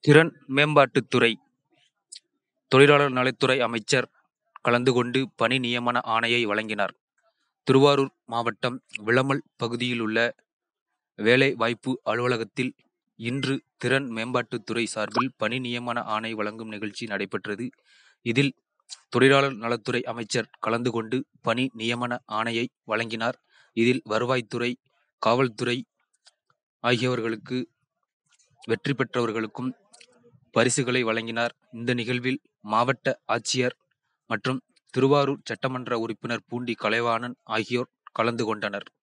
திறன் மேம்பாட்டுத்துறை தொழிலாளர் நலத்துறை அமைச்சர் கலந்து கொண்டு பணி நியமன ஆணையை வழங்கினார். திருவாரூர் மாவட்டம் விளமல் பகுதியிலுள்ள வேலை வாய்ப்பு அலுவலகத்தில் இன்று திறன் மேம்பாட்டுத்துறை சார்பில் பணி நியமன ஆணை வழங்கும் நிகழ்ச்சி நடைபெற்றது. இதில் தொழிலாளர் நலத்துறை அமைச்சர் கலந்து கொண்டு பணி நியமன ஆணையை வழங்கினார். இதில் வருவாய்த்துறை, காவல்துறை ஆகியவர்களுக்கு வெற்றி பெற்றவர்களுக்கும் பரிசுகளை வழங்கினார். இந்த நிகழ்வில் மாவட்ட ஆட்சியர் மற்றும் திருவாரூர் சட்டமன்ற உறுப்பினர் பூண்டி கலைவாணன் ஆகியோர் கலந்து கொண்டனர்.